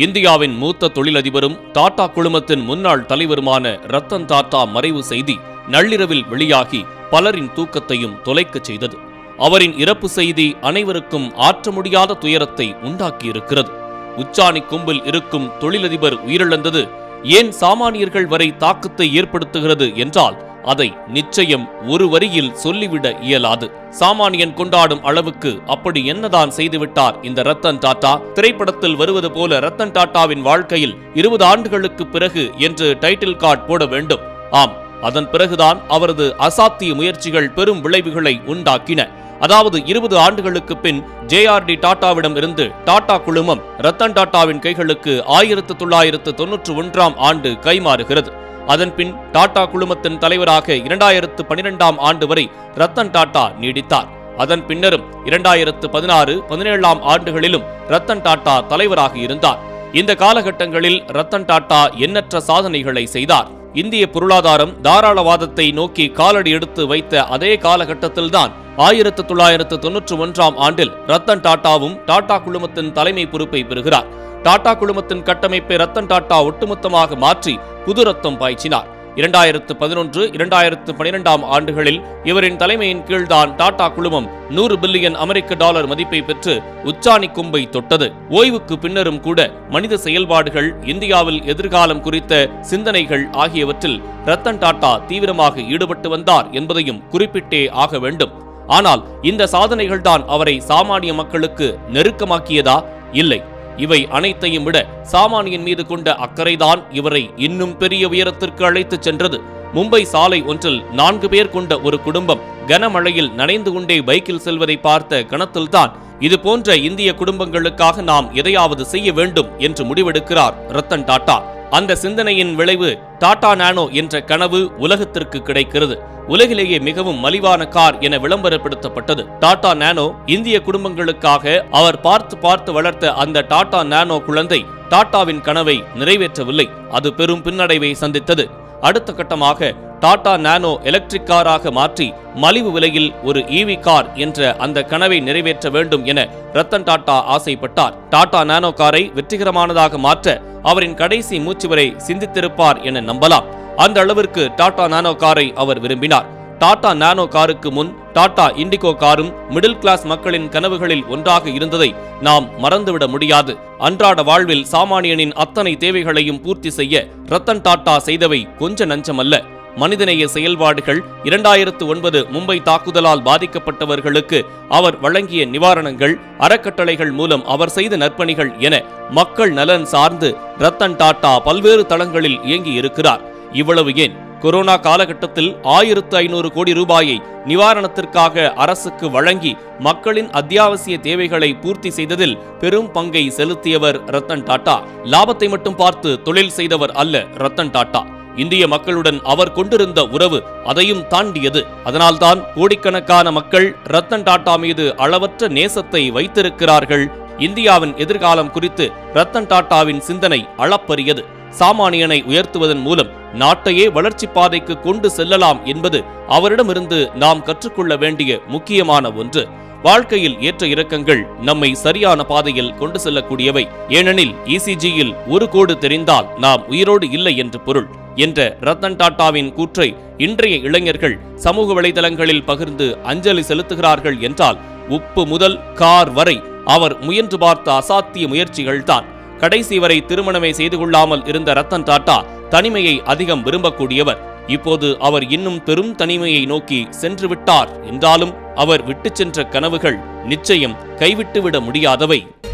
இந்தியாவின் மூத்த தொழிலதிபரும் டாடா குழுமத்தின் முன்னாள் தலைவருமான ரத்தன் டாடா மறைவு செய்தி நள்ளிரவில் வெளியாகி பலரின் தூக்கத்தையும் தொலைக்கச் செய்தது அவரின் இறப்பு செய்தி அனைவருக்கும் ஆற்ற முடியாத துயரத்தை உண்டாக்கியிருக்கிறது உச்சாணி கொம்பில் இருக்கும் தொழிலதிபர் உயிரிழந்தது ஏன் சாமானியர்கள் வரை தாக்கத்தை ஏற்படுத்துகிறது என்றால் அதை நிச்சயம் ஒரு வரியில் சொல்லிவிட இயலாது சாமானியன் கொண்டாடும் அளவுக்கு அப்படி என்னதான் செய்துவிட்டார் இந்த ரத்தன் டாடா திரைப்படத்தில் வருவது போல ரத்தன் டாடாவின் வாழ்க்கையில் இருபது ஆண்டுகளுக்கு பிறகு என்று டைட்டில் கார்டு போட வேண்டும் ஆம் அதன் பிறகுதான் அவரது அசாத்திய முயற்சிகள் பெரும் விளைவுகளை உண்டாக்கின அதாவது இருபது ஆண்டுகளுக்கு பின் ஜேஆர்டி டாடாவிடம் இருந்து டாடா குழுமம் ரத்தன் டாடாவின் கைகளுக்கு ஆயிரத்து தொள்ளாயிரத்து தொன்னூற்று ஒன்றாம் ஆண்டு கைமாறுகிறது அதன் பின் டாடா குழுமத்தின் தலைவராக இரண்டாயிரத்து பனிரெண்டாம் ஆண்டு வரை ரத்தன் டாடா நீடித்தார் அதன் பின்னரும் இரண்டாயிரத்து பதினாறு பதினேழாம் ஆண்டுகளிலும் ரத்தன் டாடா தலைவராக இருந்தார் இந்த காலகட்டங்களில் ரத்தன் டாடா எண்ணற்ற சாதனைகளை செய்தார் இந்திய பொருளாதாரம் தாராளவாதத்தை நோக்கி காலடி எடுத்து வைத்த அதே காலகட்டத்தில்தான் ஆயிரத்து தொள்ளாயிரத்து தொன்னூற்று ஒன்றாம் ஆண்டில் ரத்தன் டாடாவும் டாடா குழுமத்தின் தலைமை பொறுப்பை பெறுகிறார் டாடா குழுமத்தின் கட்டமைப்பை ரத்தன் டாடா ஒட்டுமொத்தமாக மாற்றி புது ரத்தம் பாய்ச்சினார் இரண்டாயிரத்து பதினொன்று இரண்டாயிரத்து பனிரெண்டாம் ஆண்டுகளில் இவரின் தலைமையின் கீழ்தான் டாடா குழுமம் நூறு பில்லியன் அமெரிக்க டாலர் மதிப்பை பெற்று உச்சாணி கொம்பை தொட்டது ஓய்வுக்கு பின்னரும் கூட மனித செயல்பாடுகள் இந்தியாவில் எதிர்காலம் குறித்த சிந்தனைகள் ஆகியவற்றில் ரத்தன் டாடா தீவிரமாக ஈடுபட்டு வந்தார் என்பதையும் குறிப்பிட்டே ஆக வேண்டும் ஆனால் இந்த சாதனைகள்தான் அவரை சாமானிய மக்களுக்கு நெருக்கமாக்கியதா இல்லை இவை அனைத்தையும் விட சாமானியன் மீது கொண்ட அக்கறைதான் இவரை இன்னும் பெரிய உயரத்திற்கு அழைத்துச் சென்றது மும்பை சாலை ஒன்றில் நான்கு பேர் கொண்ட ஒரு குடும்பம் கனமழையில் நனைந்து கொண்டே பைக்கில் செல்வதை பார்த்த கணத்தில்தான் இது போன்ற இந்திய குடும்பங்களுக்காக நாம் எதையாவது செய்ய வேண்டும் என்று முடிவெடுக்கிறார் ரத்தன் டாடா அந்த சிந்தனையின் விளைவு டாடா நானோ என்ற கனவு உலகத்திற்கு கிடைக்கிறது உலகிலேயே மிகவும் மலிவான கார் என விளம்பரப்படுத்தப்பட்டது டாடா நானோ இந்திய குடும்பங்களுக்காக அவர் பார்த்து பார்த்து வளர்த்த அந்த டாடா நானோ குழந்தை டாடாவின் கனவை நிறைவேற்றவில்லை அது பெரும் பின்னடைவை சந்தித்தது அடுத்த கட்டமாக டாடா நானோ எலக்ட்ரிக் காராக மாற்றி மலிவு விலையில் ஒரு ஈவி கார் என்ற அந்த கனவை நிறைவேற்ற வேண்டும் என ரத்தன் டாடா ஆசைப்பட்டார் டாடா நானோ காரை வெற்றிகரமானதாக மாற்ற அவரின் கடைசி மூச்சு வரை சிந்தித்திருப்பார் என நம்பலாம் அந்த அளவிற்கு டாடா நானோ காரை அவர் விரும்பினார் டாடா நானோ காருக்கு முன் டாடா இண்டிகோ காரும் மிடில் கிளாஸ் மக்களின் கனவுகளில் ஒன்றாக இருந்ததை நாம் மறந்துவிட முடியாது அன்றாட வாழ்வில் சாமானியனின் அத்தனை தேவைகளையும் பூர்த்தி செய்ய ரத்தன் டாடா செய்தவை கொஞ்ச நஞ்சமல்ல மனிதநேய செயல்பாடுகள் இரண்டாயிரத்து ஒன்பது மும்பை தாக்குதலால் பாதிக்கப்பட்டவர்களுக்கு அவர் வழங்கிய நிவாரணங்கள் அறக்கட்டளைகள் மூலம் அவர் செய்த நற்பணிகள் என மக்கள் நலன் சார்ந்து ரத்தன் டாடா பல்வேறு தளங்களில் இயங்கி இருக்கிறார் இவ்வளவு ஏன் கொரோனா காலகட்டத்தில் ஆயிரத்து ஐநூறு கோடி ரூபாயை நிவாரணத்திற்காக அரசுக்கு வழங்கி மக்களின் அத்தியாவசிய தேவைகளை பூர்த்தி செய்ததில் பெரும் பங்கை செலுத்தியவர் ரத்தன் டாடா லாபத்தை மட்டும் பார்த்து தொழில் செய்தவர் அல்ல ரத்தன் டாடா இந்திய மக்களுடன் அவர் கொண்டிருந்த உறவு அதையும் தாண்டியது அதனால்தான் கோடிக்கணக்கான மக்கள் ரத்தன் டாடா மீது அளவற்ற நேசத்தை வைத்திருக்கிறார்கள் இந்தியாவின் எதிர்காலம் குறித்து ரத்தன் டாடாவின் சிந்தனை அளப்பரியது சாமானியனை உயர்த்துவதன் மூலம் நாட்டையே வளர்ச்சி பாதைக்கு கொண்டு செல்லலாம் என்பது அவரிடமிருந்து நாம் கற்றுக்கொள்ள வேண்டிய முக்கியமான ஒன்று வாழ்க்கையில் ஏற்ற இறக்கங்கள் நம்மை சரியான பாதையில் கொண்டு செல்லக்கூடியவை ஏனெனில் இசிஜியில் ஒரு கோடு தெரிந்தால் நாம் உயிரோடு இல்லை என்று பொருள் என்ற ரத்தன் டாடாவின் கூற்றை இன்றைய இளைஞர்கள் சமூக வலைதளங்களில் பகிர்ந்து அஞ்சலி செலுத்துகிறார்கள் என்றால் உப்பு முதல் கார் வரை அவர் முயன்று பார்த்த அசாத்திய முயற்சிகள்தான் கடைசி வரை திருமணமே செய்து கொள்ளாமல் இருந்த ரத்தன் டாடா தனிமையை அதிகம் விரும்பக்கூடியவர் இப்போது அவர் இன்னும் பெரும் தனிமையை நோக்கி சென்று விட்டார் என்றாலும் அவர் விட்டுச் சென்ற கனவுகள் நிச்சயம் கைவிட்டுவிட முடியாதவை